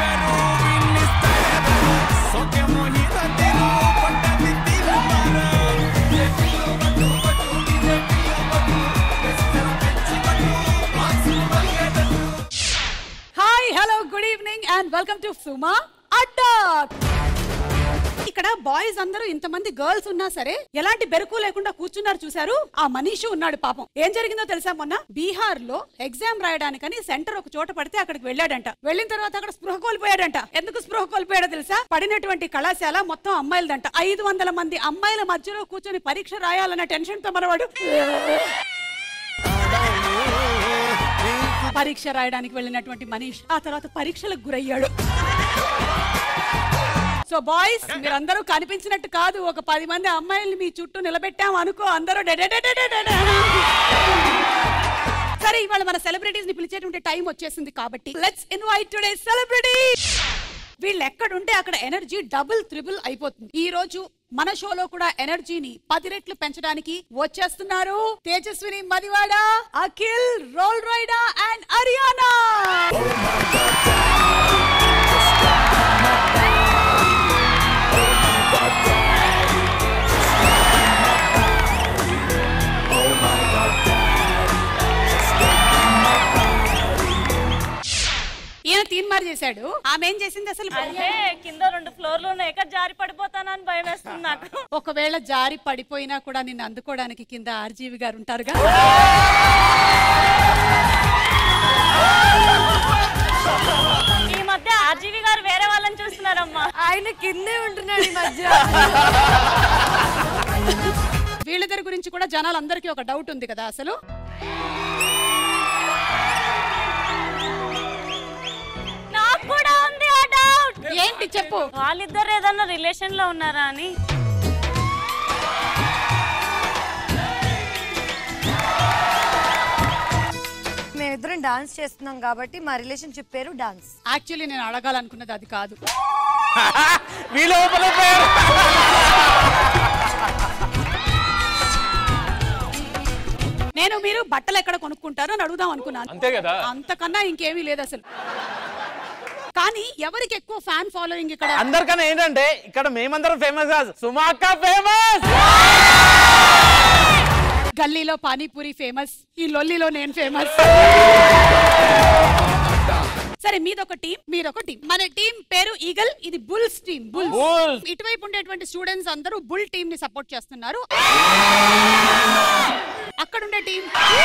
Peru, viniste So que mojito tiro, ponte mi tiro para. Hi hello good evening and welcome to Suma Adda ఇక్కడ boys అందరూ ఇంతమంది girls ఉన్నా సరే ఎలాంటి బెరుకు లేకుండా కూర్చున్నారు చూసారు ఆ మనీషు ఉన్నాడు పాపం ఏం జరిగిందో తెలుసా మొన్న బీహార్ లో ఎగ్జామ్ రాయడానికని సెంటర్ ఒక చోట పడితే అక్కడికి వెళ్ళాడంట వెళ్ళిన తర్వాత అక్కడ స్పృహ కోల్పోయాడంట ఎందుకు స్పృహ కోల్పోయాడో తెలుసా పడినటువంటి కళాశాల మొత్తం అమ్మాయిలదంట ఐదు వందల మంది అమ్మాయిల మధ్యలో కూర్చొని పరీక్ష రాయాలన్న టెన్షన్ తో మనవాడు పరీక్ష రాయడానికి వెళ్ళినటువంటి మనీష్ ఆ తర్వాత పరీక్షలకు గురయ్యాడు సో బాయ్స్ మీరందరూ కనిపించినట్టు కాదు ఒక పది మంది అమ్మాయిల్ని మీ చుట్టూ నిలబెట్టాం అనుకో అందరూ డెడెడెడెడెడెడ. సరే ఇవాళ మన సెలబ్రిటీస్ ని పిలిచేటువంటి టైం వచ్చేసింది కాబట్టి లెట్స్ ఇన్వైట్ టుడే సెలబ్రిటీ వీళ్ళు ఎక్కడుంటే అక్కడ ఎనర్జీ డబుల్ త్రిబుల్ అయిపోతుంది ఈ రోజు మన షోలో కూడా ఎనర్జీని పది రెట్లు పెంచడానికి వచ్చేస్తున్నారు తేజస్విని మదివాడ అఖిల్ రోల్ రైడా అండ్ అరియానా ఈయన తీన్మార్ చేశాడు ఆమె ఏం చేసింది అసలు అంటే కింద రెండు ఫ్లోర్లు ఉన్నాయి ఎక్కడ జారి పడిపోతానని భయం వేస్తుంది నాకు ఒకవేళ జారి పడిపోయినా కూడా నిన్ను అందుకోవడానికి కింద ఆర్జీవి గారు ఉంటారుగా ఈ మధ్య ఆర్జీవి గారు వేరే వాళ్ళని చూస్తున్నారమ్మా ఆయన కిందే ఉంటున్నాడు ఈ మధ్య వీళ్ళిద్దరి గురించి కూడా జనాలందరికీ ఒక డౌట్ ఉంది కదా అసలు నాకు కూడా ఉంది ఆ డౌట్ ఏంటి చెప్పు వాళ్ళిద్దరు ఏదన్నా రిలేషన్ లో ఉన్నారా అని మేమిద్దరం డాన్స్ చేస్తున్నాం కాబట్టి మా రిలేషన్షిప్ పేరు డాన్స్ యాక్చువల్లీ నేను అడగాలనుకున్నది అది కాదు మీ లోపల పేరు నేను మీరు బట్టలు ఎక్కడ కొనుక్కుంటారో అని అడుగుదాం అనుకున్నాను అంతే కదా అంతకన్నా ఇంకేమీ లేదు అసలు కానీ ఎవరికి ఎక్కువ ఫ్యాన్ ఫాలోయింగ్ ఇక్కడ అందరికన్నా ఏంటంటే ఇక్కడ మేమందరం ఫేమస్ కాదు సుమా అక్క ఫేమస్ గల్లీలో పానీపూరి ఫేమస్ ఈ లొల్లిలో నేను ఫేమస్ సరే మీదొక టీం మీదొక టీం మన టీం పేరు ఈగల్ ఇది బుల్స్ టీం బుల్స్ Bulls. ఇటువైపు ఉండేటువంటి స్టూడెంట్స్ అందరూ బుల్ టీం ని సపోర్ట్ చేస్తున్నారు అక్కడ ఉండే టీం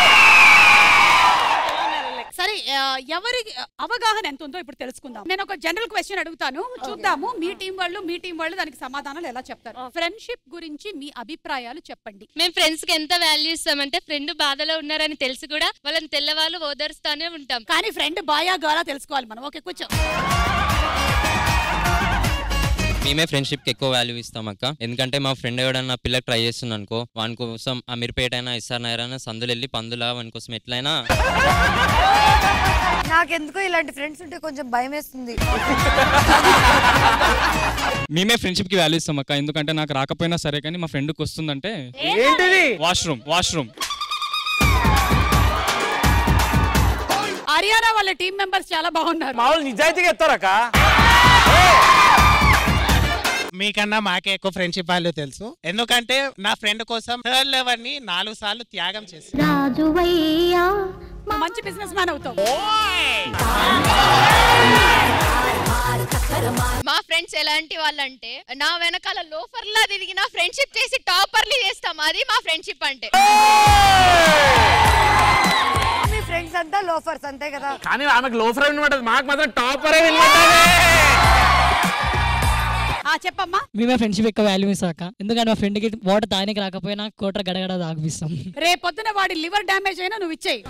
సరే ఆ, ఎవరి అవగాహన ఎంత ఉందో ఇప్పుడు తెలుసుకుందాం నేను ఒక జనరల్ క్వశ్చన్ అడుగుతాను చూద్దాము మీ టీం వాళ్ళు మీ టీం వాళ్ళు దానికి సమాధానాలు ఎలా చెప్తారు ఫ్రెండ్షిప్ గురించి మీ అభిప్రాయాలు చెప్పండి మేము ఫ్రెండ్స్ కి ఎంత వాల్యూ ఇస్తామంటే ఫ్రెండ్ బాధలో ఉన్నారని తెలిసి కూడా వాళ్ళని తెల్లవాళ్ళు ఓదరుస్తానే ఉంటాం కానీ ఫ్రెండ్ బాయా గాలా తెలుసుకోవాలి మనం ఓకే కూర్చో మేమే ఫ్రెండ్షిప్ కి ఎక్కువ వాల్యూ ఇస్తాం అక్క ఎందుకంటే మా ఫ్రెండ్ ఎవడన్నా పిల్లకి ట్రై చేస్తుంది అనుకో వాని కోసం అమీర్పేట అయినా ఇస్ఆర్ నగర్ అయినా సందులు వెళ్ళి పందులా వాని కోసం ఎట్లయినా నాకెందుకో ఇలాంటి ఫ్రెండ్స్ ఉంటే కొంచెం భయం వేస్తుంది మేమే ఫ్రెండ్షిప్ కి వాల్యూ ఇస్తాం అక్క ఎందుకంటే నాకు రాకపోయినా సరే కానీ మా ఫ్రెండ్కి వస్తుందంటే ఏంటిది వాష్రూమ్ వాష్రూమ్ హర్యానా వాళ్ళ టీం మెంబర్స్ చాలా బాగున్నారు మా వాళ్ళు నిజాయితీగా ఎత్తారక్క మీకన్నా మాకే ఎక్కువ ఫ్రెండ్షిప్ వాల్యూ తెలుసు ఎందుకంటే నా ఫ్రెండ్ కోసం థర్డ్ లెవెల్ ని నాలుగు సార్లు త్యాగం చేసి మంచి బిజినెస్ మ్యాన్ అవుతావు మా ఫ్రెండ్స్ ఎలాంటి వాళ్ళంటే నా వెనకాల లోఫర్లా తిరిగిన ఫ్రెండ్షిప్ చేసి టాపర్లు చేస్తాం అది మా ఫ్రెండ్షిప్ అంటే మీ ఫ్రెండ్స్ అంతా లోఫర్స్ అంతే కదా కానీ ఆమెకు లో ఫ్రెండ్ వినబడ్డది మాకు మాత్రం టాపరే వినబడ్డది ఆ చెప్పమ్మా మేమే ఫ్రెండ్షిప్ ఎక్కువ వాల్యూ ఇస్తాక ఎందుకంటే మా ఫ్రెండ్కి వాటర్ తాగనికి రాకపోయినా కోటర్ గడగడ తాగిపిస్తాం రేపొద్దున వాడి లివర్ డ్యామేజ్ అయినా నువ్వు ఇచ్చేయి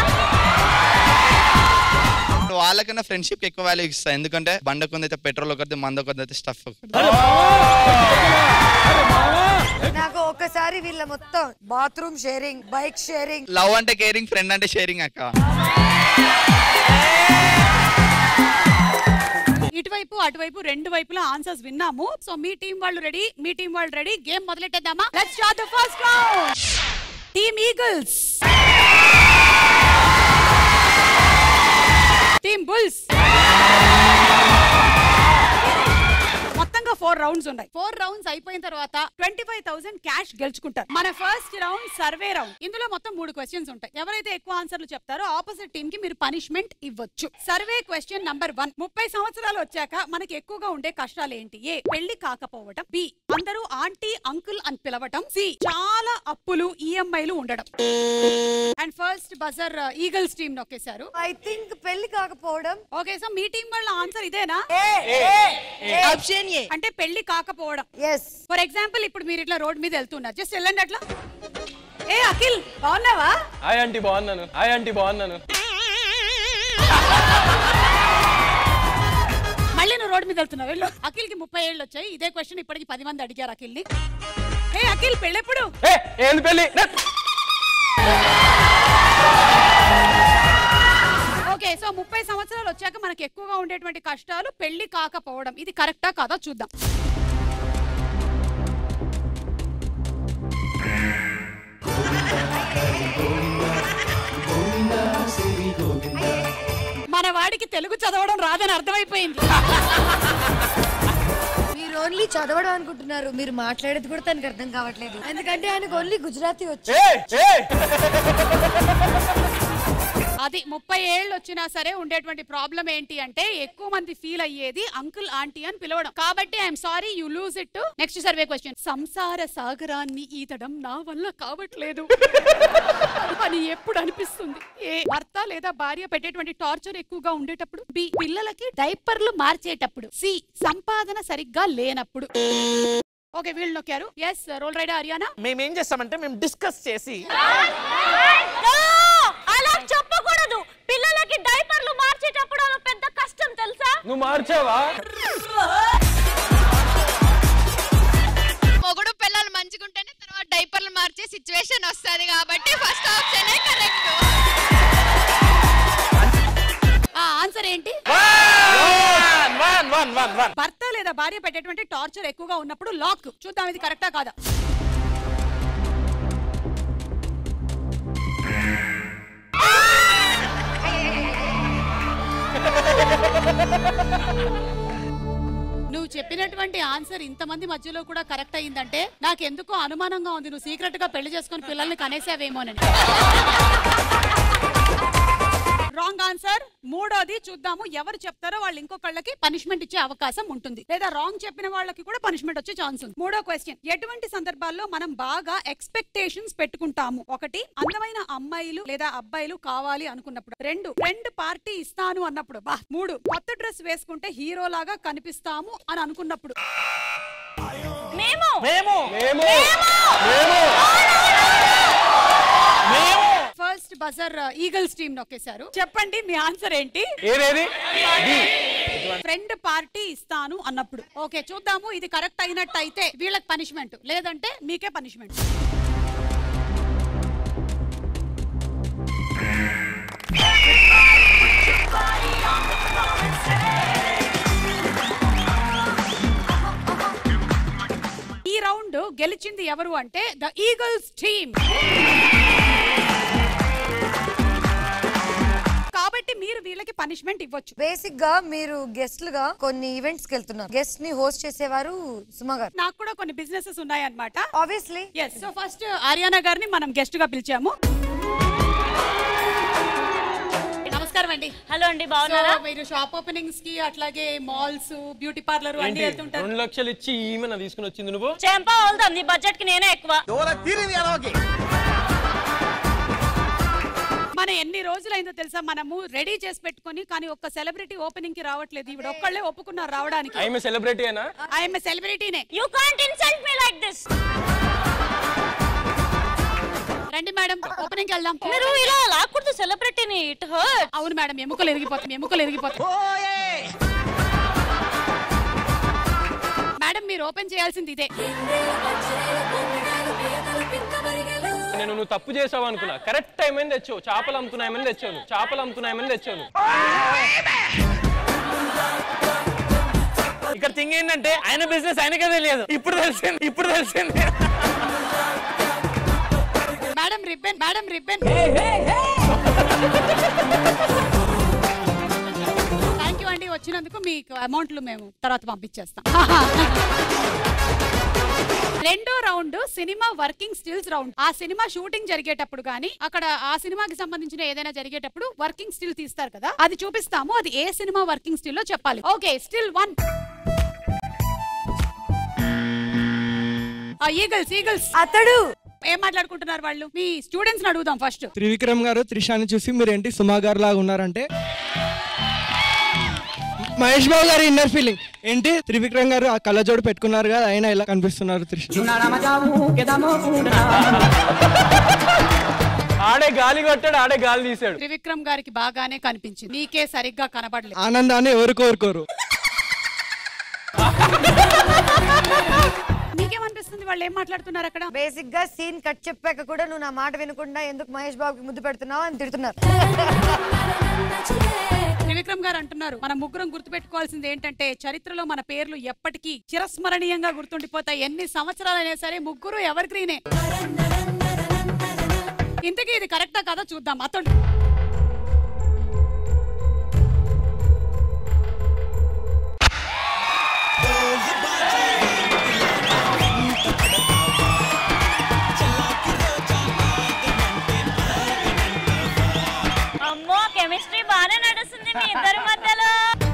వాళ్ళకన్నా ఫ్రెండ్షిప్ ఎక్కువ వాల్యూ ఇస్తా ఎందుకంటే బండ కొందైతే పెట్రోల్ ఒకటి మంద కొందైతే స్టఫ్ ఒకటి నాకు ఒక్కసారి వీళ్ళ మొత్తం bathroom sharing bike sharing love అంటే కేరింగ్ ఫ్రెండ్ అంటే షేరింగ్ అక్క ఇటువైపు అటువైపు రెండు వైపులా ఆన్సర్స్ విన్నాము సో మీ టీం వాళ్ళు రెడీ మీ టీం వాళ్ళు రెడీ గేమ్ మొదలెట్టేద్దామా let's start the first round team eagles team bulls four rounds ఉన్నాయి ఫోర్ రౌండ్స్ అయిపోయిన తర్వాత ట్వంటీ ఫైవ్ థౌసండ్ క్యాష్ గెలుచుకుంటారు మన ఫస్ట్ రౌండ్ సర్వే రౌండ్ ఇందులో మొత్తం మూడు క్వశ్చన్స్ ఉంటాయి ఎవరైతే ఎక్కువ ఆన్సర్లు చెప్తారో ఆపోజిట్ టీమ్ కి మీరు పనిష్మెంట్ ఇవ్వచ్చు సర్వే క్వశ్చన్ నంబర్ వన్ ముప్పై సంవత్సరాలు వచ్చాక మనకి ఎక్కువగా ఉండే కష్టాలు ఏంటి ఏ పెళ్లి కాకపోవటం బి అందరూ ఆంటీ అంకుల్ అని పిలవటం సి చాలా అప్పులు ఈఎంఐలు ఉండడం and first buzzer eagles team నొక్కేశారు ఐ థింక్ పెళ్లి కాకపోవడం ఓకే సో మీ టీం వాళ్ళ ఆన్సర్ ఇదేనా ఆప్షన్ ఏ అంటే పెళ్లి కాకపోవడం ఎస్ ఫర్ ఎగ్జాంపుల్ ఇప్పుడు మీరు ఇట్లా రోడ్ మీద వెళ్తున్నారు జస్ట్ వెళ్ళండి అట్లా ఏ అఖిల్ బాగున్నావా హాయ్ ఆంటీ బాగున్నాను హాయ్ ఆంటీ బాగున్నాను మళ్ళీ నువ్వు రోడ్ మీద వెళ్తున్నావు వెళ్ళు అఖిల్ కి ముప్పై ఏళ్ళు వచ్చాయి ఇదే క్వశ్చన్ ఇప్పటికి పది మంది అడిగారు అఖిల్ ని ఏ అఖిల్ పెళ్ళెప్పుడు ఏ ఏంది పెళ్ళి ఓకే సో ముప్పై సంవత్సరాలు వచ్చాక మనకి ఎక్కువగా ఉండేటువంటి కష్టాలు పెళ్లి కాకపోవడం ఇది కరెక్టా కాదా చూద్దాం మన వాడికి తెలుగు చదవడం రాదని అర్థమైపోయింది మీరు ఓన్లీ చదవడం అనుకుంటున్నారు మీరు మాట్లాడేది కూడా తనకు అర్థం కావట్లేదు ఎందుకంటే ఆయనకు ఓన్లీ గుజరాతీ వచ్చు అది ముప్పై ఏళ్ళు వచ్చినా సరే ఉండేటువంటి ప్రాబ్లం ఏంటి అంటే ఎక్కువ మంది ఫీల్ అయ్యేది అంకుల్ ఆంటీ అని పిలవడం కాబట్టి I'm sorry you lose it next survey question సంసార సాగరాన్ని ఈతడం నా వల్ల కావట్లేదు అని ఎప్పుడు అనిపిస్తుంది ఏ భర్త లేదా భార్య పెట్టేటువంటి టార్చర్ ఎక్కువగా ఉండేటప్పుడు బి పిల్లలకి డైపర్లు మార్చేటప్పుడు సి సంపాదన సరిగ్గా లేనప్పుడు ఓకే వీళ్ళు నొక్కారు ఎస్ రోల్ రైడర్ హర్యానా మేము ఏం చేస్తామంటే మేము డిస్కస్ చేసి అలా చెప్పకూడదు పిల్లలకి డైపర్లు మార్చేటప్పుడు అదో పెద్ద కష్టం తెలుసా నువ్వు మార్చావా మొగుడు పిల్లలు మంచిగుంటేనే తర్వాత డైపర్లు మార్చే సిచ్యువేషన్ వస్తది కాబట్టి ఫస్ట్ ఆప్షన్ కరెక్ట్ ఆన్సర్ ఏంటి వన్ వన్ వన్ వన్ భర్త లేదా భార్య పెట్టేటువంటి టార్చర్ ఎక్కువగా ఉన్నప్పుడు లాక్ చూద్దాం ఇది కరెక్టా కాదా నువ్వు చెప్పినటువంటి ఆన్సర్ ఇంతమంది మధ్యలో కూడా కరెక్ట్ అయ్యిందంటే నాకు ఎందుకో అనుమానంగా ఉంది నువ్వు సీక్రెట్ గా పెళ్లి చేసుకుని పిల్లల్ని కనేసావేమోనని రాంగ్ ఆన్సర్ మూడోది చూద్దాము ఎవరు చెప్తారో వాళ్ళు ఇంకొకళ్ళకి పనిష్మెంట్ ఇచ్చే అవకాశం ఉంటుంది లేదా రాంగ్ చెప్పిన వాళ్ళకి కూడా పనిష్మెంట్ వచ్చే ఛాన్స్ ఉంది మూడో క్వశ్చన్ ఎటువంటి సందర్భాల్లో మనం బాగా ఎక్స్పెక్టేషన్స్ పెట్టుకుంటాము ఒకటి అందమైన అమ్మాయిలు లేదా అబ్బాయిలు కావాలి అనుకున్నప్పుడు రెండు ఫ్రెండ్ పార్టీ ఇస్తాను అన్నప్పుడు బా మూడు కొత్త డ్రెస్ వేసుకుంటే హీరో లాగా కనిపిస్తాము అని అనుకున్నప్పుడు మేము మేము మేము ఫస్ట్ బజర్ ఈగల్స్ టీమ్ నొక్కేశారు చెప్పండి మీ ఆన్సర్ ఏంటి ఏదేది ఫ్రెండ్ పార్టీ ఇస్తాను అన్నప్పుడు ఓకే చూద్దాము ఇది కరెక్ట్ అయినట్టు అయితే వీళ్ళకి పనిష్మెంట్ లేదంటే మీకే పనిష్మెంట్ ఈ రౌండ్ గెలిచింది ఎవరు అంటే ద ఈగల్స్ టీమ్ కాబట్టి మీరు వీళ్ళకి పనిష్మెంట్ ఇవ్వచ్చు బేసిక్ గా మీరు గెస్ట్లుగా కొన్ని ఈవెంట్స్ కి వెళ్తున్నారు గెస్ట్ ని హోస్ట్ చేసేవారు సుమ గారు నాకు కూడా కొన్ని బిజినెసెస్ ఉన్నాయన్నమాట obviously yes so first Aryana గారిని మనం గెస్ట్ గా పిలిచాము నమస్కారం అండి హలో అండి బాగున్నారా So, మీరు షాప్ ఓపెనింగ్స్ కి అట్లాగే మాల్స్ బ్యూటీ పార్లర్ అన్ని ఏంటి వెళ్తుంటారు రెండు లక్షలు ఇచ్చి ఈమె నా తీసుకుని వచ్చింది నువ్వు చెంప వెళ్దాం నీ బడ్జెట్ కి నేనే ఎక్కువ మన ఎన్ని రోజులైందో తెలుసా మనము రెడీ చేసి పెట్టుకొని కానీ ఒక్క సెలబ్రిటీ ఓపెనింగ్ కి రావట్లేదు ఈవిడ ఒక్కళ్ళే ఒప్పుకున్నారు రావడానికి ఐఎమ్ సెలబ్రిటీ అయినా ఐఎమ్ సెలబ్రిటీనే you can't insult me like this రండి మేడం ఓపెనింగ్ వెళ్దాం మీరు ఇలా లాక్కూడదు సెలబ్రిటీని ఇట్ హర్ట్ అవును మేడం ఎముకలు ఎరిగిపోతాయి ఎముకలు ఎరిగిపోతాయి మేడం మీరు ఓపెన్ చేయాల్సింది ఇదే నేను నువ్వు తప్పు చేసావు అనుకున్నా కరెక్ట్ టైం అని తెచ్చావు చేపలు అమ్ముతున్నాయమని తెచ్చాను చేపలు అమ్ముతున్నాయమని తెచ్చాను ఇక్కడ థింగ్ ఏంటంటే ఆయన బిజినెస్ ఆయనకే తెలియదు ఇప్పుడు తెలిసింది ఇప్పుడు తెలిసింది madam ribbon madam ribbon thank you అండి వచ్చి వచ్చినందుకు మీకు అమౌంట్లు మేము తర్వాత పంపించేస్తాం రెండో round cinema working stills round ఆ సినిమా షూటింగ్ జరిగేటప్పుడు గానీ అక్కడ ఆ సినిమాకి సంబంధించిన ఏదైనా జరిగేటప్పుడు వర్కింగ్ స్టిల్ తీస్తారు కదా అది చూపిస్తాము అది ఏ సినిమా వర్కింగ్ స్టిల్ లో చెప్పాలి okay still one eagles eagles అతడు ఏం మాట్లాడుకుంటున్నారు వాళ్ళు మీ స్టూడెంట్స్ అడుగుదాం ఫస్ట్ త్రివిక్రమ్ గారు త్రిషాని చూసి మీరేంటి సుమా గారు లాగా ఉన్నారంటే మహేష్ బాబు గారి ఇన్నర్ ఫీలింగ్ ఏంటి త్రివిక్రమ్ గారు ఆ కళ్ళజోడు పెట్టుకున్నారు కదా అయినా ఎలా కనిపిస్తున్నారు త్రిష ఆడే గాలి కొట్టాడు ఆడే గాలి తీసాడు త్రివిక్రమ్ గారికి బాగానే కనిపించింది నీకే సరిగ్గా కనబడలేదు ఆనందాన్ని ఎవరు కోరుకోరు నీకేమనిపిస్తుంది వాళ్ళు ఏం మాట్లాడుతున్నారు అక్కడ బేసిక్ గా సీన్ కట్ చెప్పాక కూడా నువ్వు నా మాట వినకుండా ఎందుకు మహేష్ బాబుకి ముద్దు పెడుతున్నావు అని తిడుతున్నారు త్రివిక్రమ్ గారు అంటున్నారు మన ముగ్గురం గుర్తుపెట్టుకోవాల్సింది ఏంటంటే చరిత్రలో మన పేర్లు ఎప్పటికీ చిరస్మరణీయంగా గుర్తుండిపోతాయి ఎన్ని సంవత్సరాలైనా సరే ముగ్గురు ఎవరి గ్రీనే ఇంతకీ ఇది కరెక్టా కదా చూద్దాం అతడు అమ్మో కెమిస్ట్రీ బాగానే నడుస్తుంది మీ ఇద్దరి మధ్యలో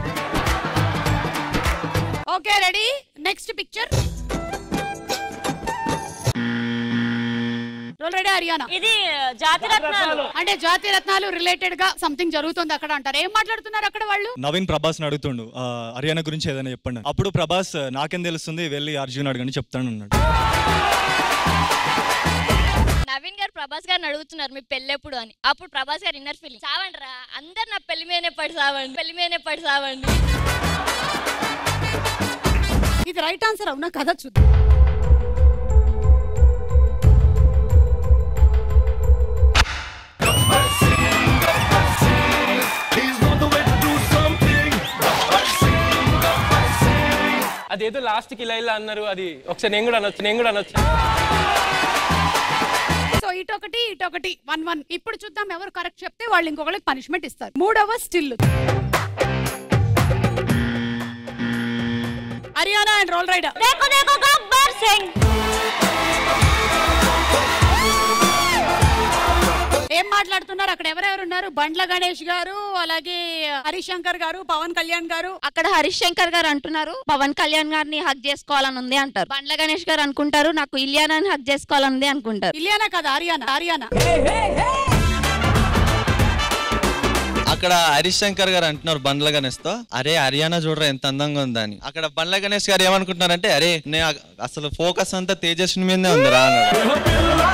okay ready next picture Roll ready Haryana ఇది జాతి రత్నాలు అంటే జాతి రత్నాలు రిలేటెడ్ గా సంథింగ్ జరుగుతుంది అక్కడ అంటారు ఏం మాట్లాడుతున్నారు అక్కడ వాళ్ళు నవీన్ ప్రభాస్ అడుగుతుండు ఆ, హర్యానా గురించి ఏదైనా చెప్పండి అప్పుడు ప్రభాస్ నాకేం తెలుస్తుంది వెళ్ళి అర్జున్ అడగని చెప్తాను అన్నాడు నవీన్ గారు ప్రభాస్ గారిని అడుగుతున్నారు మీ పెళ్ళి ఎప్పుడు అని అప్పుడు ప్రభాస్ గారు ఇన్నర్ ఫీలింగ్ సావండి రా అందరు నా పెళ్లి మీదనే పడి సావండి పెళ్లి మీదనే పడి సావండి ఇది రైట్ ఆన్సర్ అవునా కదా చూద్దాం అదేదో లాస్ట్ కి ఇలా ఇలా అన్నారు అది ఒకసారి నేను కూడా అనొచ్చు నేను కూడా అనొచ్చు సో ఇటొకటి ఇటొకటి వన్ వన్ ఇప్పుడు చూద్దాం ఎవరు కరెక్ట్ చెప్తే వాళ్ళు ఇంకొకరికి పనిష్మెంట్ ఇస్తారు మూడవ స్టిల్ హర్యానా అండ్ రోల్ రైడర్ देखो देखो गब्बर सिंह ఏం మాట్లాడుతున్నారు అక్కడ ఎవరెవరు ఉన్నారు బండ్ల గణేష్ గారు అలాగే హరిశంకర్ గారు పవన్ కళ్యాణ్ గారు అక్కడ హరీష్ శంకర్ గారు అంటున్నారు పవన్ కళ్యాణ్ గారిని హక్ చేసుకోవాలని ఉంది అంటారు బండ్ల గణేష్ గారు అనుకుంటారు నాకు ఇలియానాని హక్ చేసుకోవాలని ఉంది అనుకుంటారు ఇలియానా కదా హర్యానా హర్యానా అక్కడ హరీష్ శంకర్ గారు అంటున్నారు బండ్ల గణేష్ తో అరే హర్యానా చూడరా ఎంత అందంగా ఉందని అక్కడ బండ్ల గణేష్ గారు ఏమనుకుంటున్నారంటే అరే నేను అసలు ఫోకస్ అంతా తేజస్వి మీదే ఉందిరా అన్నాడు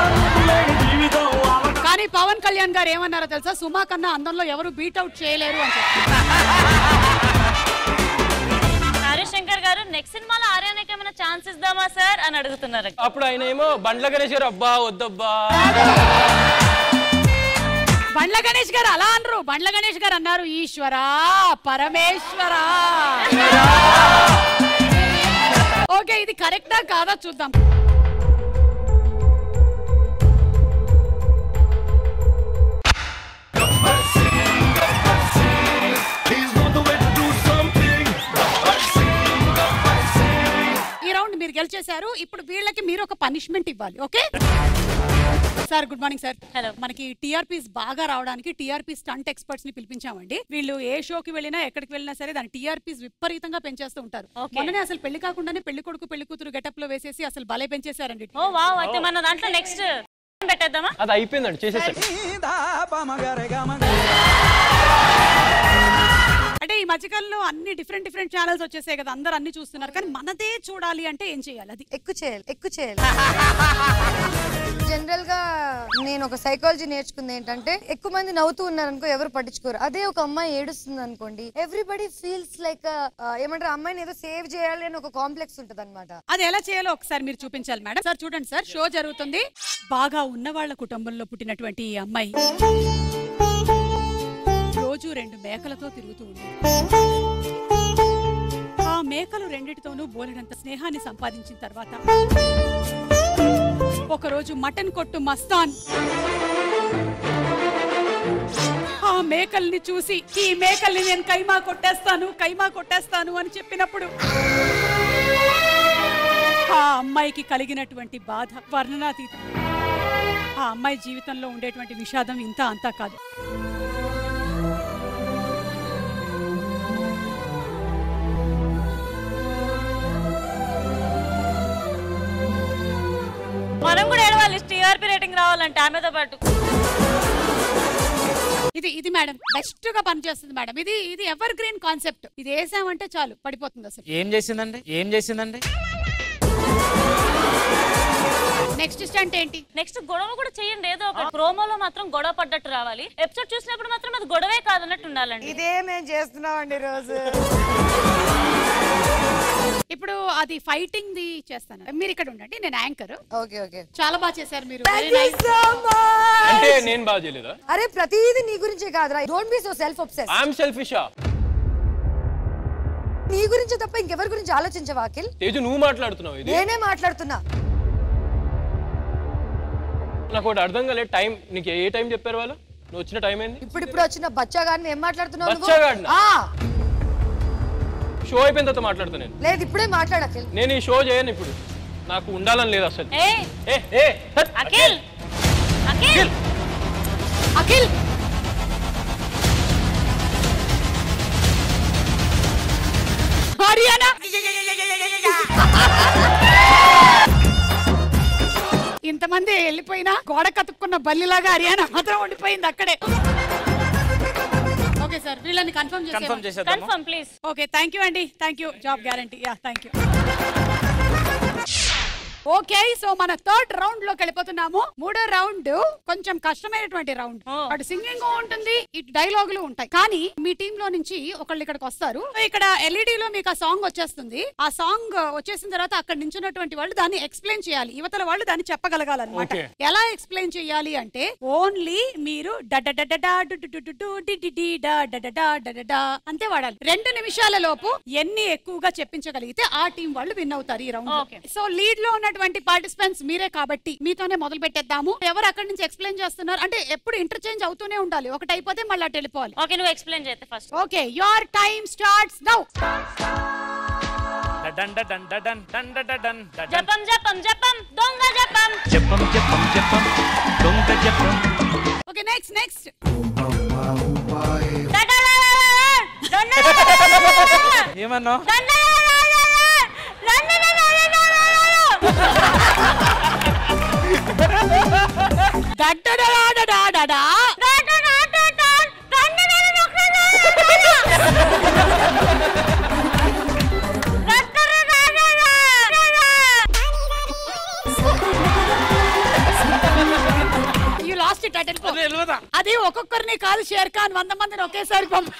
కానీ పవన్ కళ్యాణ్ గారు ఏమన్నారో తెలుసా సుమా కన్నా అందంలో ఎవరు బీట్ అవుట్ చేయలేరు అని చెప్పి హరిశంకర్ గారు నెక్స్ట్ సినిమాలో ఆర్యానికి ఏమైనా ఛాన్స్ ఇద్దామా సార్ అని అడుగుతున్నారు అప్పుడు ఆయన ఏమో బండ్ల గణేష్ గారు అబ్బా వద్దబ్బా బండ్ల గణేష్ గారు అలా అనరు బండ్ల గణేష్ గారు అన్నారు ఈశ్వరా పరమేశ్వరా ఓకే ఇది కరెక్టా కాదా చూద్దాం ఈ రౌండ్ మీరు గెలిచేశారు ఇప్పుడు వీళ్ళకి మీరు ఒక పనిష్మెంట్ ఇవ్వాలి okay sir good morning sir hello మనకి టీఆర్పీస్ బాగా రావడానికి టీఆర్పీ స్టంట్ ఎక్స్పర్ట్స్ ని పిలిపించామండి వీళ్ళు ఏ షోకి వెళ్ళినా ఎక్కడికి వెళ్ళినా సరే దాని టీఆర్పీస్ విపరీతంగా పెంచేస్తూ ఉంటారు Okay. మొన్ననే అసలు పెళ్లి కాకుండానే పెళ్లి కొడుకు పెళ్లి కూతురు గెటప్ లో వేసేసి అసలు భలే పెంచేశారండి ఓ వావ్ అయితే మన దాంట్లో నెక్స్ట్ పెట్టేద్దామా అది అయిపోయిందండి చేసేసాడు అంటే ఈ మధ్యకాలంలో అన్ని డిఫరెంట్ డిఫరెంట్ ఛానల్స్ వచ్చేసాయి కదా అందరూ అన్ని చూస్తున్నారు కానీ మనదే చూడాలి అంటే ఏం చేయాలి అది ఎక్కువ చేయాలి ఎక్కువ చేయాలి జనరల్ గా నేను ఒక సైకాలజీ నేర్చుకుంది ఏంటంటే ఎక్కువ మంది నవ్వుతూ ఉన్నారు అనుకో ఎవరు పట్టించుకోరు అదే ఒక అమ్మాయి ఏడుస్తుంది అనుకోండి ఎవ్రీబడి ఫీల్స్ లైక్ ఏమంటారు అమ్మాయిని ఏదో సేవ్ చేయాలి అని ఒక కాంప్లెక్స్ ఉంటది అనమాట అది ఎలా చేయాలో ఒకసారి మీరు చూపించాలి మేడం సార్ చూడండి సార్ షో జరుగుతుంది బాగా ఉన్న వాళ్ళ కుటుంబంలో పుట్టినటువంటి ఈ అమ్మాయి రోజు రెండు మేకలతో తిరుగుతూ ఉంది ఆ మేకలు రెండిటితోనూ బోలెడంత స్నేహాన్ని సంపాదించిన తర్వాత ఒకరోజు మటన్ కొట్టు మస్తాన్ ఆ మేకల్ని చూసి ఈ మేకల్ని నేను కైమా కొట్టేస్తాను కైమా కొట్టేస్తాను అని చెప్పినప్పుడు ఆ అమ్మాయికి కలిగినటువంటి బాధ వర్ణనాతీతం ఆ అమ్మాయి జీవితంలో ఉండేటువంటి విషాదం ఇంత అంతా కాదు మనం కూడా ఏడవాలి టీఆర్పీ రేటింగ్ రావాలంటే ఆమెతో పాటు ఇది ఇది మేడం బెస్ట్ గా పనిచేస్తుంది మేడం ఇది ఇది ఎవర్ గ్రీన్ కాన్సెప్ట్ ఇది వేసామంటే చాలు పడిపోతుంది అసలు ఏం చేసిందండి ఏం చేసిందండి నెక్స్ట్ స్టంట్ ఏంటి నెక్స్ట్ గొడవ కూడా చేయండి ఏదో ఒక ప్రోమోలో మాత్రం గొడవ పడ్డట్టు రావాలి ఎపిసోడ్ చూసినప్పుడు మాత్రం అది గొడవే కాదన్నట్టు ఉండాలండి ఇదే మేము చేస్తున్నామండి రోజు ఇప్పుడు అది ఫైటింగ్ ది చేస్తాను మీరు ఇక్కడ ఉండండి నేను యాంకర్ ఓకే ఓకే చాలా బాగా చేశారు మీరు Thank Very you nice. so much. అంటే నేను బాగా చేయలేదా అరే ప్రతిదీ నీ గురించే కాదురా don't be so self obsessed I'm సెల్ఫిషా నీ గురించి తప్ప ఇంకెవరి గురించి ఆలోచించవా అఖిల్ తేజు నువ్వు మాట్లాడుతున్నావు ఇది నేనే మాట్లాడుతున్నా నాకు ఒకటి అర్థం కాలేదు టైం నీకు ఏ టైం చెప్పారు వాళ్ళు నువ్వు వచ్చిన టైం ఏంది ఇప్పుడు ఇప్పుడు వచ్చిన బచ్చా గారిని ఏం మాట్లాడుతున్నావు నువ్వు? బచ్చగాడినా? ఆ, షో అయిపోయిన తర్వాత మాట్లాడతా నేను లేదు ఇప్పుడే మాట్లాడు అఖిల్ నేను ఈ షో చేయను ఇప్పుడు నాకు ఉండాలని లేదు అసలు ఏ ఏ ఏ హట్, అఖిల్ అఖిల్ అఖిల్ హరియానా ఇంతమంది వెళ్ళిపోయినా గోడ కతుక్కున్న బల్లిలాగా హరియానా మాత్రం ఉండిపోయింది అక్కడే ఓకే సార్ వీళ్ళని కన్ఫర్మ్ Confirm చేసేద్దామా? Confirm please okay thank you అండి thank you job guarantee yeah thank you okay so మన థర్డ్ రౌండ్ లోకి వెళ్ళిపోతున్నాము మూడో రౌండ్ కొంచెం కష్టమైనటువంటి రౌండ్ అటు సింగింగ్ ఉంటుంది ఇటు డైలాగులు ఉంటాయి కానీ మీ టీమ్ లో నుంచి ఒకళ్ళు ఇక్కడికి వస్తారు ఇక్కడ ఎల్ఈడి లో మీకు ఆ సాంగ్ వచ్చేస్తుంది ఆ సాంగ్ వచ్చేసిన తర్వాత అక్కడ నించున్నటువంటి వాళ్ళు దాన్ని ఎక్స్ప్లెయిన్ చేయాలి యువతల వాళ్ళు దాన్ని చెప్పగలగాలన్నమాట Okay. ఎలా ఎక్స్ప్లెయిన్ చేయాలి అంటే ఓన్లీ మీరు డడడడడా డుడుడుడుడు డిడిడిడా డడడా డడడా అంతే వాడాలి రెండు నిమిషాల లోపు ఎన్ని ఎక్కువగా చెప్పించగలిగితే ఆ టీం వాళ్ళు విన్ అవుతారు ఈ రౌండ్ Okay. సో లీడ్ లో ఉన్నటువంటి పార్టిసిపెంట్స్ మీరే కాబట్టి మీతోనే మొదలు పెట్టేద్దాము ఎవరు అక్కడి నుంచి ఎక్స్ప్లెయిన్ చేస్తున్నారు అంటే ఎప్పుడు ఇంటర్చేంజ్ అవుతూనే ఉండాలి ఒకటి అయిపోతే మళ్ళీ అటు వెళ్ళిపోవాలి ఓకే నువ్వు ఎక్స్ప్లెయిన్ చేస్తే first okay your time starts now done done done done done done done done జపం జపం జపం దొంగ జపం చెప్పం చెప్పం చెప్పం దొంగ చెప్పం ఓకే నెక్స్ట్ నెక్స్ట్ ఏమన్నా డడ్డడడాడడాడడా. You lost it, అటు వెళ్ళిపో. అది ఒక్కొక్కరిని కాదు షేర్ ఖాన్ వంద మందిని ఒకేసారి పంప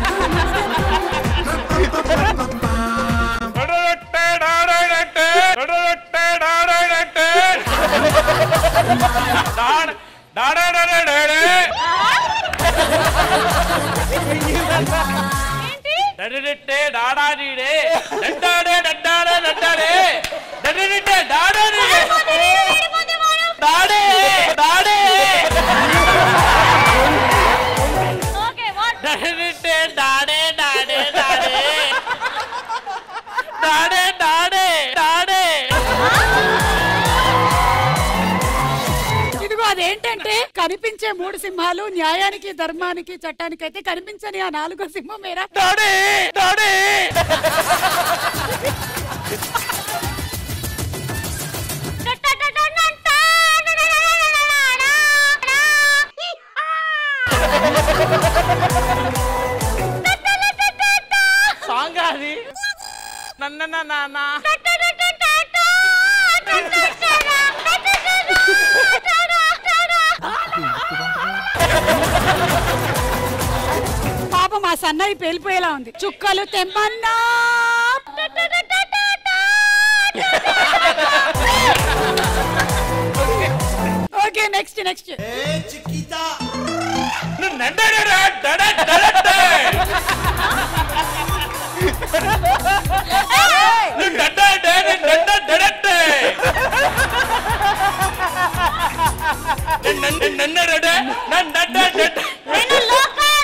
డడడిట్టే డాడాడీడే డండాడే డండాడే డండాడే డడడిట్టే డాడాడీడే డాడే డాడే డడడిట్టే డాడే డాడే డాడే డాడే డాడే డాడే ఇదిగో అదేంటంటే కనిపించే మూడు సింహాలు న్యాయానికి ధర్మానికి చట్టానికి అయితే కనిపించని ఆ నాలుగో సింహం మేరా డాడే డాడే సాంగ్ అది నన్న నాన్న పాపం ఆ సన్నది పేలిపోయేలా ఉంది చుక్కలు తెమ్మన్నా ఓకే నెక్స్ట్ నెక్స్ట్ నేను లోకల్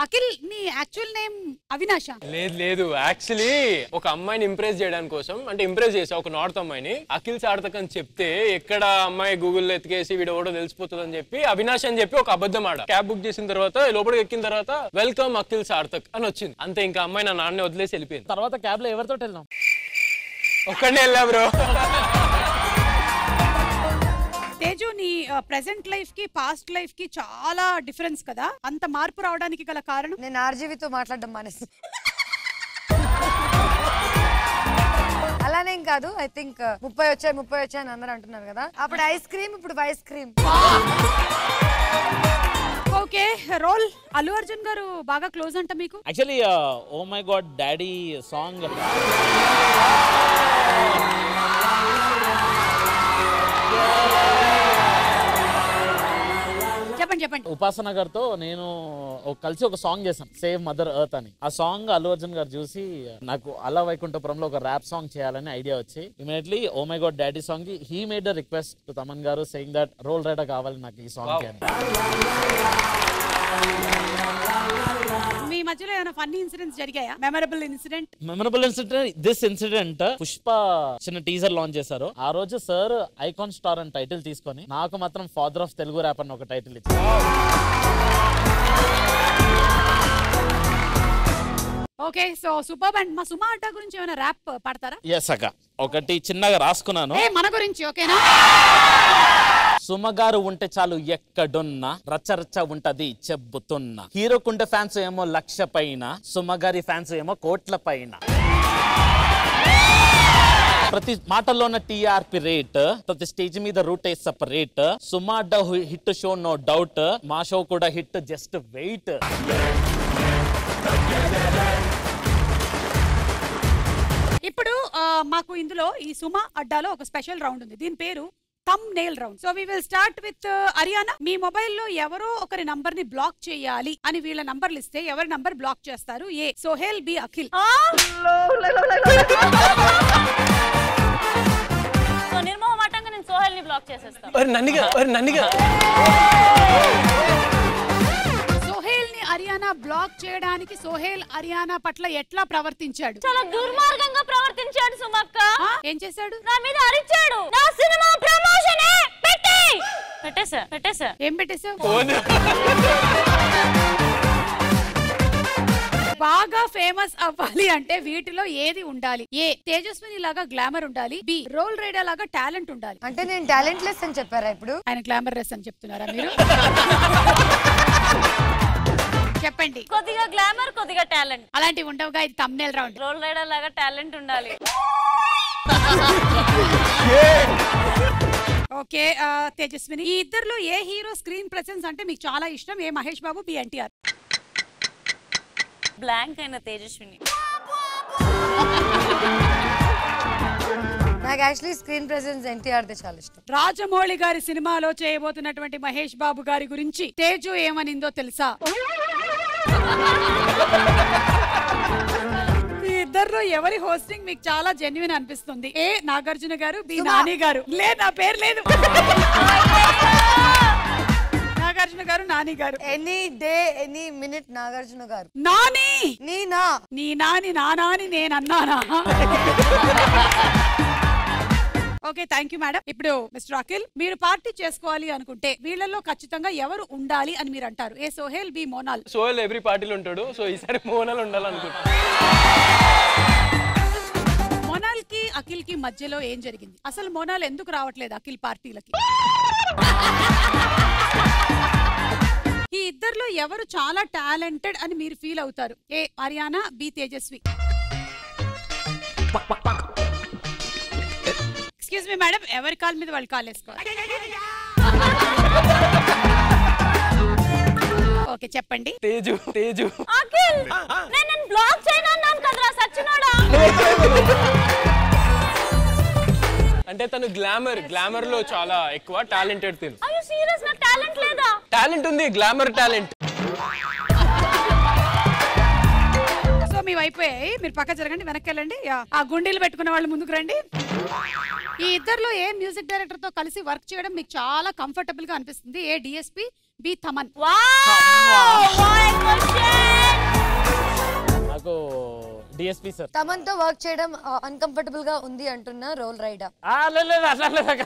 అఖిల్ నీ యాక్చువల్ నేమ్ అవినాష లేదు లేదు యాక్చువల్లీ ఒక అమ్మాయిని ఇంప్రెస్ చేయడానికి కోసం అంటే ఇంప్రెస్ చేసా ఒక నార్త్ అమ్మాయిని అఖిల్ సార్థక్ అని చెప్తే ఎక్కడ అమ్మాయి గూగుల్లో ఎతికేసి వీడు ఎవడో తెలిసిపోతుంది అని చెప్పి అవినాష్ అని చెప్పి ఒక అబద్ధం ఆడ క్యాబ్ బుక్ చేసిన తర్వాత లోపలికి ఎక్కిన తర్వాత వెల్కమ్ అఖిల్ సార్థక్ అని వచ్చింది అంతే ఇంకా అమ్మాయి నా నాన్నే వదిలేసి వెళ్ళిపోయింది తర్వాత క్యాబ్ లో ఎవరితో వెళ్ళాం ఒక్కడే వెళ్ళా బ్రో తేజు నీ ప్రెసెంట్ లైఫ్ కి పాస్ట్ లైఫ్ కి చాలా డిఫరెన్స్ కదా అంత మార్పు రావడానికి గల కారణం నేను ఆర్జీవితో మాట్లాడడం మానేసి అలానేం కాదు ఐ థింక్ ముప్పై వచ్చాయి ముప్పై వచ్చాయి అని అందరూ అంటున్నారు కదా అప్పుడు ఐస్ క్రీమ్ ఇప్పుడు ice cream okay Roll Allu Arjun గారు బాగా క్లోజ్ అంట మీకు actually oh my god daddy song చెప్పండి చెప్పండి ఉపాసన గారితో నేను ఒక- కలిసి ఒక సాంగ్ చేశాను సేవ్ మదర్ ఎర్త్ అని ఆ సాంగ్ అల్లు అర్జున్ గారు చూసి నాకు అలా వైకుంఠపురంలో ఒక ర్యాప్ సాంగ్ చేయాలని ఐడియా వచ్చి immediately oh my god daddy song కి he made the request to Thaman గారు సెయింగ్ దట్ రోల్ రైడర్ కావాలి నాకు ఈ సాంగ్ కి అని మీ మధ్యలో ఏమైనా ఫన్నీ ఇన్సిడెంట్స్ జరిగాయా memorable incident memorable incident this incident Pushpa చిన్న టీజర్ లాంచ్ చేశారు ఆ రోజు సార్ ఐకాన్ స్టార్ అని టైటిల్ తీసుకొని నాకు మాత్రం ఫాదర్ ఆఫ్ తెలుగు ర్యాప్ అని ఒక టైటిల్ ఇచ్చారు ఓకే సో సూపర్ అండ్ మా సుమా అడ్డా గురించి ఏమైనా ర్యాప్ పాడతారా ఎస్ అక్క ఒకటి చిన్నగా రాసుకున్నాను ఏ మన గురించి ఓకేనా సుమగారు ఉంటే చాలు ఎక్కడున్నా రచ్చరచ్చ ఉంటది చెబ్బుతున్నా హీరోకుండే ఫ్యాన్స్ ఏమో లక్ష పైన సుమగారి ఫ్యాన్స్ ఏమో కోట్ల పైన ప్రతి మాటల్లో ఉన్న టీఆర్పి రేట్ ప్రతి స్టేజ్ మీద రూట్ ఏ separate Suma Adda hit show no doubt మా షో కూడా హిట్ జస్ట్ వెయిట్ ఇప్పుడు ఆ, మాకు ఇందులో ఈ సుమా అడ్డాలో ఒక స్పెషల్ రౌండ్ ఉంది దీని పేరు thumbnail round so we will start with Ariyana మీ మొబైల్లో ఎవరో ఒకరి నంబర్ ని బ్లాక్ చేయాలి అని వీళ్ళ నంబర్లు ఇస్తే ఎవరి నంబర్ బ్లాక్ చేస్తారు A Sohel B Akhil so నిర్మోహమాటంగా నేను సోహెల్ ని బ్లాక్ చేసేస్తాను మరి నన్నిగా మరి నన్నిగా సోహెల్ ని అరియానా బ్లాక్ చేయడానికి సోహెల్ అరియానా పట్ల ఎట్లా ప్రవర్తించాడు చాలా దుర్మార్గంగా ప్రవర్తించాడు సుమక్క ఏం చేశాడు నా మీద అరిచాడు నా సినిమా ప్రమోషన్ పెట్టి పెట్టేసా పెట్టేసా ఏం పెట్టేశావు బాగా ఫేమస్ అవ్వాలి అంటే వీటిలో ఏది ఉండాలి ఏ తేజస్విని లాగా గ్లామర్ ఉండాలి బి రోల్ రైడర్ లాగా టాలెంట్ ఉండాలి అంటే నేను టాలెంట్ లెస్ అని చెప్పారా ఇప్పుడు ఆయన గ్లామర్ రెస్ అని చెప్తున్నారా మీరు చెప్పండి కొద్దిగా గ్లామర్ కొద్దిగా టాలెంట్ అలాంటివి ఉండవుగా ఇది తమ్నేల్ రౌండ్ రోల్ రైడర్ లాగా టాలెంట్ ఉండాలి ఓకే ఆ, తేజస్విని ఈ ఇద్దరులో ఏ హీరో స్క్రీన్ ప్రెసెన్స్ అంటే మీకు చాలా ఇష్టం A Mahesh Babu B NTR blank అయిన తేజస్విని నాకు యాక్చువల్లీ స్క్రీన్ ప్రెసెన్స్ ఎన్టీఆర్ దే చాలా ఇష్టం రాజమౌళి గారి సినిమాలో చేయబోతున్నటువంటి మహేష్ బాబు గారి గురించి తేజు ఏమనిందో తెలుసా ఈ ఇద్దరిలో ఎవరి హోస్టింగ్ మీకు చాలా జెన్యున్ అనిపిస్తుంది ఏ నాగార్జున గారు బి నాని గారు లే నా పేరు లేదు నాగార్జున గారు నాని గారు any day any minute Nagarjuna గారు నాని నీనా నీ నాని నా నాని నేను అన్నానా ఓకే థ్యాంక్ యూ మేడం ఇప్పుడు మిస్టర్ అఖిల్ మీరు పార్టీ చేసుకోవాలి అనుకుంటే వీళ్ళలో ఖచ్చితంగా ఎవరు ఉండాలి అని మీరు అంటారు A Sohel B Monal Soyal every పార్టీలో ఉంటాడు సో ఈసారి మోనాలు ఉండాలనుకుంటా మోనాల్ కి అఖిల్ కి మధ్యలో ఏం జరిగింది అసలు మోనాల్ ఎందుకు రావట్లేదు అఖిల్ పార్టీలకి ఈ ఇద్దరిలో ఎవరు చాలా టాలెంటెడ్ అని మీరు ఫీల్ అవుతారు A Haryana B Tejasvi excuse me madam ఎవరి కాల్ మీద వాళ్ళు కాల్ వేసుకోవాలి ఓకే చెప్పండి తేజు తేజు అఖిల్ నేను నేను బ్లాక్ చేయను అన్నాను కదరా సచ్చినోడా అంటే తను గ్లామర్ గ్లామర్ లో చాలా ఎక్కువ టాలెంటెడ్ తిను అయ్యో సీరియస్ నాకు టాలెంట్ లేదా టాలెంట్ ఉంది గ్లామర్ టాలెంట్ సో మీ అయిపోయాయి మీరు పక్క జరగండి వెనక్కి వెళ్ళండి యా. ఆ గుండీలు పెట్టుకున్న వాళ్ళు ముందుకు రండి ఈ ఇద్దర్లో ఏ మ్యూజిక్ డైరెక్టర్ తో కలిసి వర్క్ చేయడం మీకు చాలా కంఫర్టబుల్ గా అనిపిస్తుంది ఏ డిఎస్పి బి థమన్ నాకు డిఎస్పి సార్ తమన్ తో వర్క్ చేయడం అన్కంఫర్టబుల్ గా ఉంది అంటున్న రోల్ రైడర్ లేదు అట్లా లేదు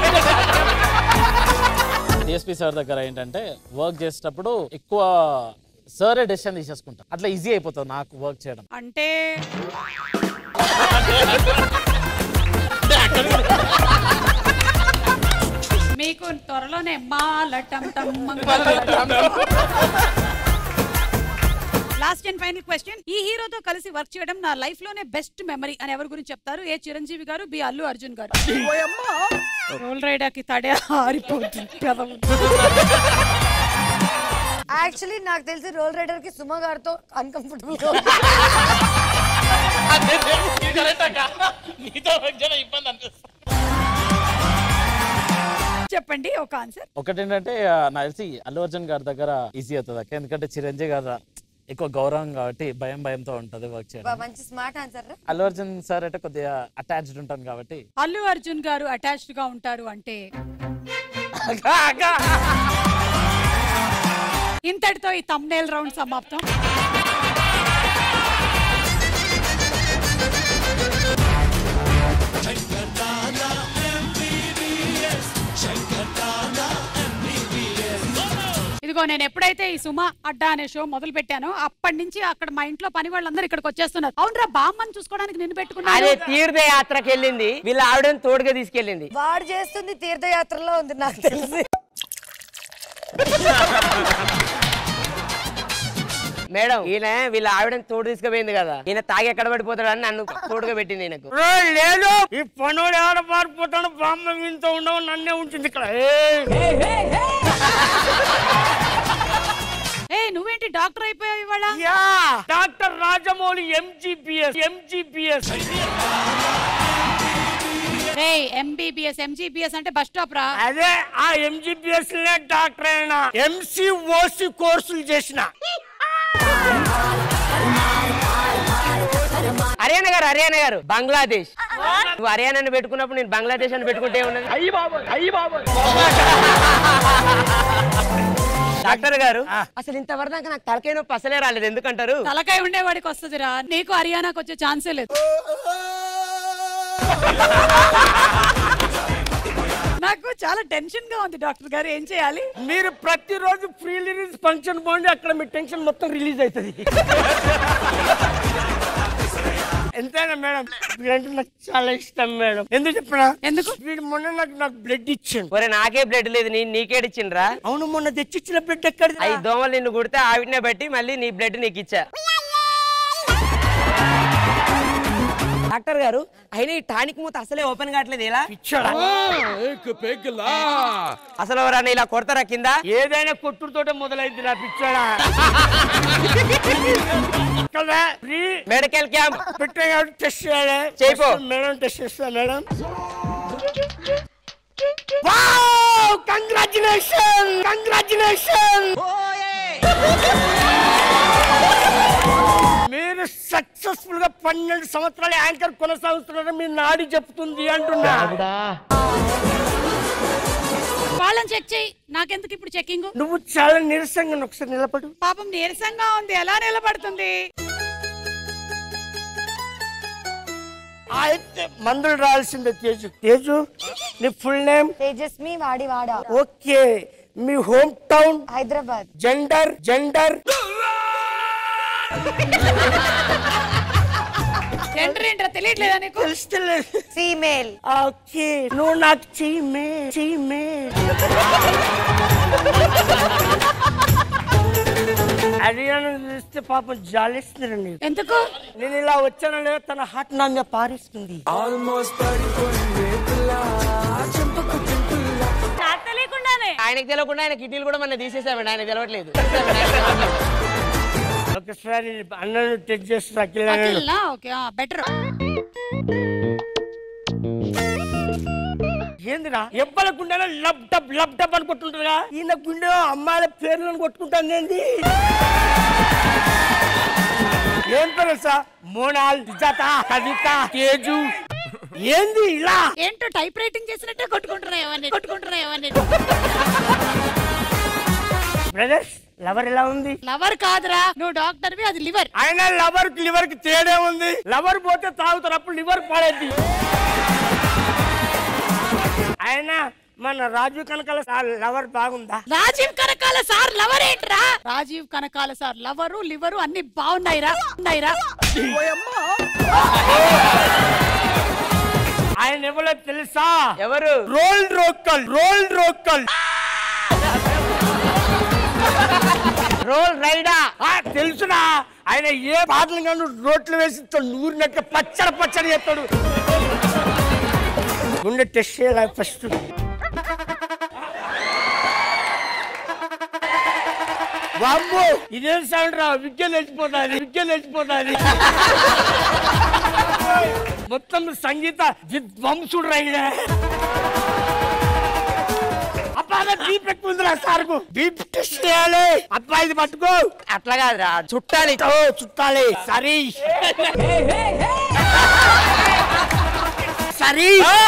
డిఎస్పి సార్ దగ్గర ఏంటంటే వర్క్ చేసేటప్పుడు ఎక్కువ సరే డెసిషన్ తీసేసుకుంటా అట్లా ఈజీ అయిపోతుంది నాకు వర్క్ చేయడం అంటే మీకు త్వరలోనే మాలటం లాస్ట్ అండ్ ఫైనల్ క్వశ్చన్ ఈ హీరోతో కలిసి వర్క్ చేయడం నా లైఫ్ లోనే బెస్ట్ మెమరీ అని ఎవరి గురించి చెప్తారు ఏ చిరంజీవి గారు బి అల్లు అర్జున్ గారు రోల్ రైడర్ కి తడే ఆరిపోతుంది పెదవు. యాక్చువల్లీ నాకు తెలిసి రోల్ రైడర్ కి సుమ గారితో అన్కంఫర్టబుల్ గా చెప్పండి ఒక ఆన్సర్ ఒకటి ఏంటంటే ఆ, నాకు తెలిసి అల్లు అర్జున్ గారి దగ్గర ఈజీ అవుతుంది అక్క ఎందుకంటే చిరంజీవి గారు ఎక్కువ గౌరవం కాబట్టి భయం భయంతో ఉంటది వర్క్ చేయడం మంచి smart answer Allu Arjun sir అంటే కొద్దిగా అటాచ్డ్ ఉంటాను కాబట్టి అల్లు అర్జున్ గారు అటాచ్డ్ గా ఉంటారు అంటే ఇంతటితో ఈ తమ్నేల్ రౌండ్ సమాప్తం ఇదిగో నేను ఎప్పుడైతే ఈ సుమ అడ్డా అనే షో మొదలు పెట్టానో అప్పటి నుంచి అక్కడ మా ఇంట్లో పని వాళ్ళందరూ ఇక్కడికి వచ్చేస్తున్నారు అవునరా బామ్మని చూసుకోవడానికి నిన్ను అదే పెట్టుకున్నాను తీర్థయాత్రకి వెళ్ళింది వీళ్ళ ఆవిడని తోడుగా తీసుకెళ్ళింది వాడు చేస్తుంది తీర్థయాత్రలో ఉంది నాకు తెలిసి మేడం ఈయన వీళ్ళ ఆవిడని తోడు తీసుకుపోయింది కదా ఈయన తాగి ఎక్కడ పడిపోతాడు అని నన్ను తోడుగా పెట్టింది ఈయనకు లేదు ఈ పనుడు ఎవడ పారిపోతాడు బామ్మ వీంతో ఉండవు నన్నే ఉంచింది ఇక్కడ ఏ నువ్వేంటి డాక్టర్ అయిపోయావు ఇవాళ yeah doctor Rajamouli MGPS MGPS రే ఎంబీబీఎస్ ఎంజీబీఎస్ అంటే బస్ స్టాప్ రా అదే ఆ ఎంజీపీఎస్ డాక్టర్ అయినా ఎంసీ ఓసి కోర్సులు చేసిన హర్యానా గారు హర్యానా గారు బంగ్లాదేశ్ నువ్వు హర్యానాని పెట్టుకున్నప్పుడు నేను బంగ్లాదేశ్ అని పెట్టుకుంటే ఉన్నది అయ్యి బాబు అయ్యి బాబు డాక్టర్ గారు అసలు ఇంతవరకు దాకా నాకు తలకాయ నొప్పి అసలే రాలేదు ఎందుకంటారు తలకాయ ఉండేవాడికి వస్తుందిరా నీకు హర్యానాకి వచ్చే ఛాన్సే లేదు నాకు చాలా టెన్షన్ గా ఉంది డాక్టర్ గారు ఏం చేయాలి మీరు ప్రతిరోజు ఫ్రీ రిలీజ్ ఫంక్షన్ పోండి అక్కడ మీ టెన్షన్ మొత్తం రిలీజ్ అవుతుంది ఎంతైనా మేడం వీడంటే నాకు చాలా ఇష్టం మేడం ఎందుకు చెప్పినా ఎందుకు వీడు మొన్న నాకు నాకు బ్లడ్ ఇచ్చిండు ఒరే నాకే బ్లడ్ లేదు నేను నీకేడిచ్చిండ్రా అవును మొన్న తెచ్చిచ్చిన బ్లడ్ ఎక్కడ అవి దోమలు నిన్ను కుడితే ఆవిడనే బట్టి మళ్ళీ నీ బ్లడ్ నీకు ఇచ్చా డాక్టర్ గారు అయినా ఈ టానిక్ మూత అసలే ఓపెన్ కావట్లేదు ఇలా అసలు ఎవరన్నా ఇలా కొడతారా కింద ఏదైనా కొట్టుడుతోటే మొదలైంది నా పిచ్చాడా కదా ఫ్రీ మెడికల్ క్యాంప్ పెట్టే కాబట్టి టెస్ట్ చేయాలి చేయిపో. మేడం టెస్ట్ చేస్తా మేడం కంగ్రాచులేషన్ కంగ్రాచులేషన్ మీరు సక్సెస్ఫుల్ గా పన్నెండు సంవత్సరాల యాంకర్ కొనసాగుతున్నారని మీ నాడి చెప్తుంది అంటున్నా వాళ్ళని చెక్ చేయి నాకెందుకు ఇప్పుడు చెకింగ్ నువ్వు చాలా నీరసంగా ఉన్నావు. ఒకసారి నిలబడు పాపం నీరసంగా ఉంది ఎలా నిలబడుతుంది అయితే మందులు రావాల్సిందే తేజు తేజు నీ ఫుల్ నేమ్ తేజస్మి వాడి వాడా ఓకే మీ home town Hyderabad gender gender gender ఏంట్రా తెలియట్లేదా నీకు తెలుస్తలేదు ఫీమేల్ ఓకే నువ్వు నాకు చెయ్యి మే చెయ్యి మే హర్యానా చూస్తే పాపం జాలిస్తుందండి ఎందుకు నేను ఇలా వచ్చానో లేదో తన హార్ట్ నా మీద పారిస్తుంది ఆల్మోస్ట్ నాకు తెలియకుండానే ఆయనకు తెలియకుండా ఆయన కిడ్నీలు కూడా మన తీసేసామండి ఆయన తెలవట్లేదు ఒకసారి అన్నను టెస్ట్ చేస్తా అఖిల్ అఖిల్నా ఓకే బెటర్ ఏందిరా ఎవ్వల గుండెలో లబ్ డబ్ లబ్ డబ్ అని కొట్టుంటుందిగా ఈయన గుండె అమ్మాయిల పేర్లను కొట్టుకుంటాను ఏంది ఏం తెలుసా మోనాల్ సుజాత కవిత తేజు ఏంది ఇలా ఏంటో టైప్ రైటింగ్ చేసినట్టే కొట్టుకుంటున్నాయి అవన్నీ కొట్టుకుంటున్నాయి అవన్నీ బ్రదర్స్ లవర్ ఎలా ఉంది లవర్ కాదురా నువ్వు డాక్టర్వి అది లివర్ ఆయన లవర్ కి లివర్ కి తేడా ఉంది లవర్ పోతే తాగుతారు అప్పుడు లివర్ పడేది ఆయన మన రాజు కనకాల లవర్ బాగుందా రాజీవ్ కనకాల సార్ లవర్ ఏంట్రా Rajeev Kanakala sir lover liver అన్ని బాగున్నాయిరా ఉన్నాయిరా ఆయన ఎవరో తెలుసా ఎవరు రోల్ రోక్కల్ రోల్ రోక్కల్ రోల్ రైడా తెలుసునా ఆయన ఏ పాటలు కానీ రోట్లు వేసి నూరినట్టు పచ్చడి పచ్చడి చెప్తాడు గుండె టెస్ట్ చేయాలి ఫస్ట్ బాబు ఇదేం సౌండ్ రా విగ్గలు వెళ్ళిపోతాది విగ్గలు వెళ్ళిపోతాది మొత్తం సంగీత విద్వంసుడు రైడే అబ్బా బీప్ ఎక్కువ ఉందిరా సార్కు బీప్ టెస్ట్ చేయాలి అబ్బా ఇది పట్టుకో అట్లా కాదురా చుట్టాలి ఓ చుట్టాలి సరే సరే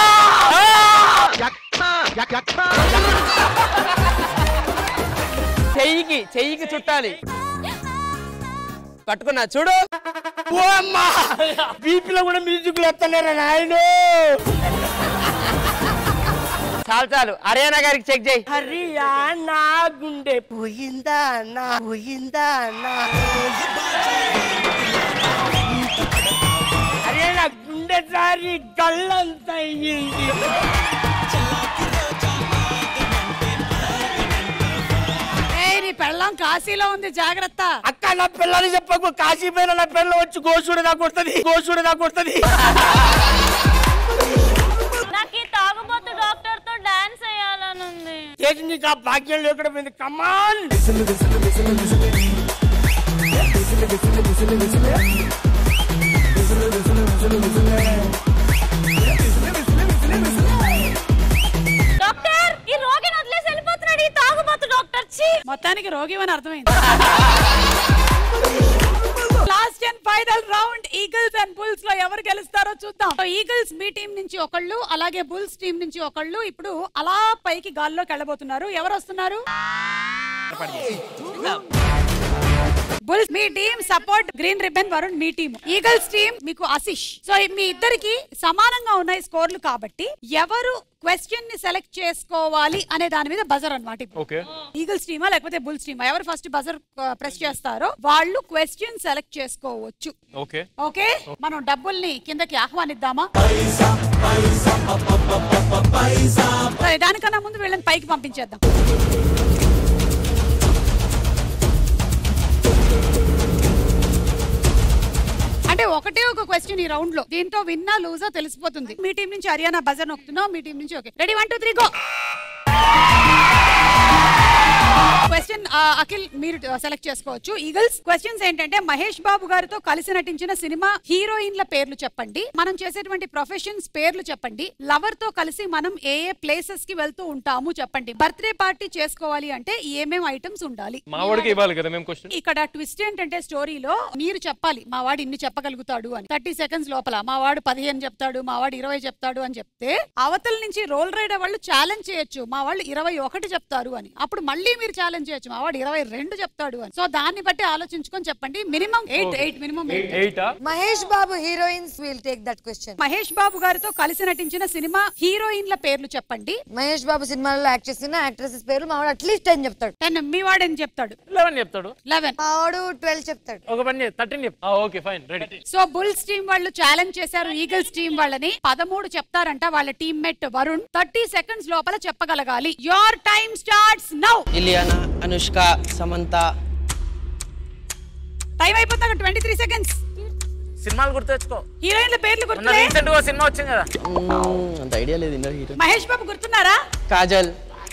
చెయ్యికి చెయ్యికి చుట్టాలి పట్టుకున్నా చూడు ఓ అమ్మా బీపీలో కూడా మ్యూజిక్ వస్తలేరా నాయన చాలు చాలు హర్యానా గారికి చెక్ చేయి హరియానా గుండె పోయిందా నా పోయిందా నా హరియానా గుండె జారి గల్లంత అయ్యింది ఏయ్ నీ పెళ్ళం కాశీలో ఉంది జాగ్రత్త అక్క నా పిల్లని చెప్పకు కాశీ పైన నా పిల్ల వచ్చి గోసుడు నాకు కొడుతుంది గోసుడు నాకు కొడుతుంది నాకు ఈ తాగుబోతు డాక్టర్ తో డాన్స్ వేయాలని ఉంది చేసి నీకు ఆ భాగ్యం లేకుండా పోయింది కమాన్ డాక్టర్ ఈ రోగిని వదిలేసి వెళ్ళిపోతున్నాడు ఈ తాగుబోతు డాక్టర్ ఛీ మొత్తానికి రోగి అని అర్థమైంది last and final round eagles and bulls లో ఎవరు గెలుస్తారో చూద్దాం ఈగల్స్ మీ టీం నుంచి ఒకళ్ళు అలాగే బుల్స్ టీం నుంచి ఒకళ్ళు ఇప్పుడు అలా పైకి గాల్లోకి వెళ్ళబోతున్నారు ఎవరు వస్తున్నారు బుల్స్ మీ team support green ribbon Varun మీ టీం ఈగల్స్ టీం మీకు ఆశిష్ సో మీ ఇద్దరికి సమానంగా ఉన్నాయి స్కోర్లు కాబట్టి ఎవరు క్వశ్చన్ ని సెలెక్ట్ చేసుకోవాలి అనే దాని మీద బజర్ అనమాట ఓకే ఈగల్స్ టీమా లేకపోతే బుల్స్ టీమా ఎవరు ఫస్ట్ బజర్ ప్రెస్ చేస్తారో వాళ్ళు క్వశ్చన్ సెలెక్ట్ చేసుకోవచ్చు ఓకే ఓకే మనం డబ్బుల్ని కిందకి ఆహ్వానిద్దామా సరే దానికన్నా ముందు వీళ్ళని పైకి పంపించేద్దాం అంటే ఒకటే ఒక క్వశ్చన్ ఈ రౌండ్ లో దీంతో విన్నా లూజా తెలిసిపోతుంది మీ టీం నుంచి హర్యానా బజర్ నొక్కుతున్నావు మీ టీం నుంచి okay ready one two three go question Akhil మీరు సెలెక్ట్ చేసుకోవచ్చు ఈగల్స్ క్వశ్చన్స్ ఏంటంటే మహేష్ బాబు గారితో కలిసి నటించిన సినిమా హీరోయిన్ల పేర్లు చెప్పండి మనం చేసేటువంటి ప్రొఫెషన్స్ పేర్లు చెప్పండి లవర్ తో కలిసి మనం ఏ ఏ ప్లేసెస్ కి వెళ్తూ ఉంటాము చెప్పండి బర్త్డే పార్టీ చేసుకోవాలి అంటే ఏమేం ఐటమ్స్ ఉండాలి మా వాడికి ఇవ్వాలి కదా మేము క్వశ్చన్ ఇక్కడ ట్విస్ట్ ఏంటంటే స్టోరీలో మీరు చెప్పాలి మా వాడు ఇన్ని చెప్పగలుగుతాడు అని థర్టీ సెకండ్స్ లోపల మా వాడు పదిహేను చెప్తాడు మా వాడు ఇరవై చెప్తాడు అని చెప్తే అవతల నుంచి రోల్ రైడర్ వాళ్ళు ఛాలెంజ్ చేయొచ్చు మా వాళ్ళు ఇరవై ఒకటి చెప్తారు అని అప్పుడు మళ్ళీ మీరు ఛాలెంజ్ చేయొచ్చు మా వాడు ఇరవై రెండు చెప్తాడు అని సో దాన్ని బట్టి ఆలోచించుకొని చెప్పండి minimum eight eight minimum eight Mahesh Babu heroines will take that question Mahesh Babu గారితో కలిసి నటించిన సినిమా హీరోయిన్ల పేర్లు చెప్పండి మహేష్ బాబు సినిమాలో యాక్ట్ చేసిన యాక్ట్రెసెస్ పేరు మావాడు అట్లీస్ట్ టెన్ చెప్తాడు టెన్ మీ వాడని చెప్తాడు లెవెన్ చెప్తాడు లెవెన్ మావాడు ట్వెల్వ్ చెప్తాడు ఒక పని థర్టీన్ చెప్ okay fine ready so bulls team వాళ్ళు ఛాలెంజ్ చేశారు ఈగల్స్ టీం వాళ్ళని పదమూడు చెప్తారంట వాళ్ళ టీమ్మేట్ వరుణ్ థర్టీ సెకండ్స్ లోపల చెప్పగలగాలి your time starts now Ileana Anushka Samantha time అయిపోతాక ట్వంటీ త్రీ సెకండ్స్ సినిమాలు గుర్తు తెచ్చుకో హీరోయిన్ల పేర్లు మొన్న గుర్తులే రీసెంట్ గా సినిమా వచ్చింది కదా అంత ఐడియా లేదు ఇందరు హీరో మహేష్ బాబు గుర్తున్నారా Kajal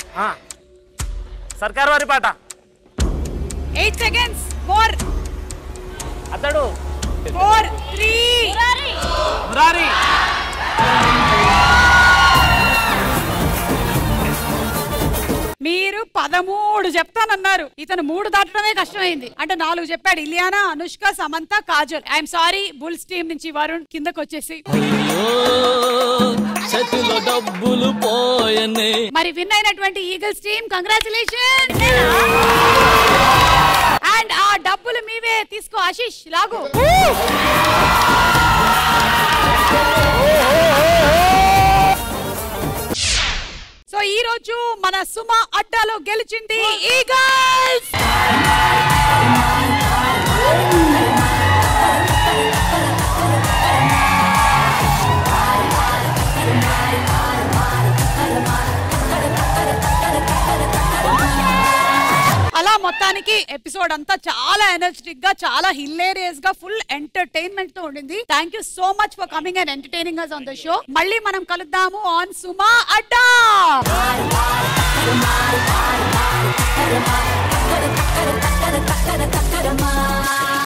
Sarkar Vaari Paata eight seconds four Athadu four three Murari మీరు పదమూడు చెప్తానన్నారు ఇతను మూడు దాటడమే కష్టమైంది అంటే నాలుగు చెప్పాడు Ileana Anushka Samantha Kajal I'm sorry bulls team నుంచి వరుణ్ కిందకు వచ్చేసి చేతిలో డబ్బులు పోయనే మరి విన్ అయినటువంటి ఈగల్స్ టీమ్ కంగ్రాచులేషన్ అండ్ ఆ డబ్బులు మీవే తీసుకో ఆశీష్ లాగు సో ఈ రోజు మన సుమ అడ్డాలో గెలిచింది ఈగల్స్ అలా మొత్తానికి ఎపిసోడ్ అంతా చాలా ఎనర్జెటిక్ గా చాలా హిలేరియస్ గా ఫుల్ ఎంటర్టైన్మెంట్ తో ఉండింది thank you so much for coming and entertaining us on the show మళ్ళీ మనం కలుద్దాము ఆన్ సుమా అడ్డా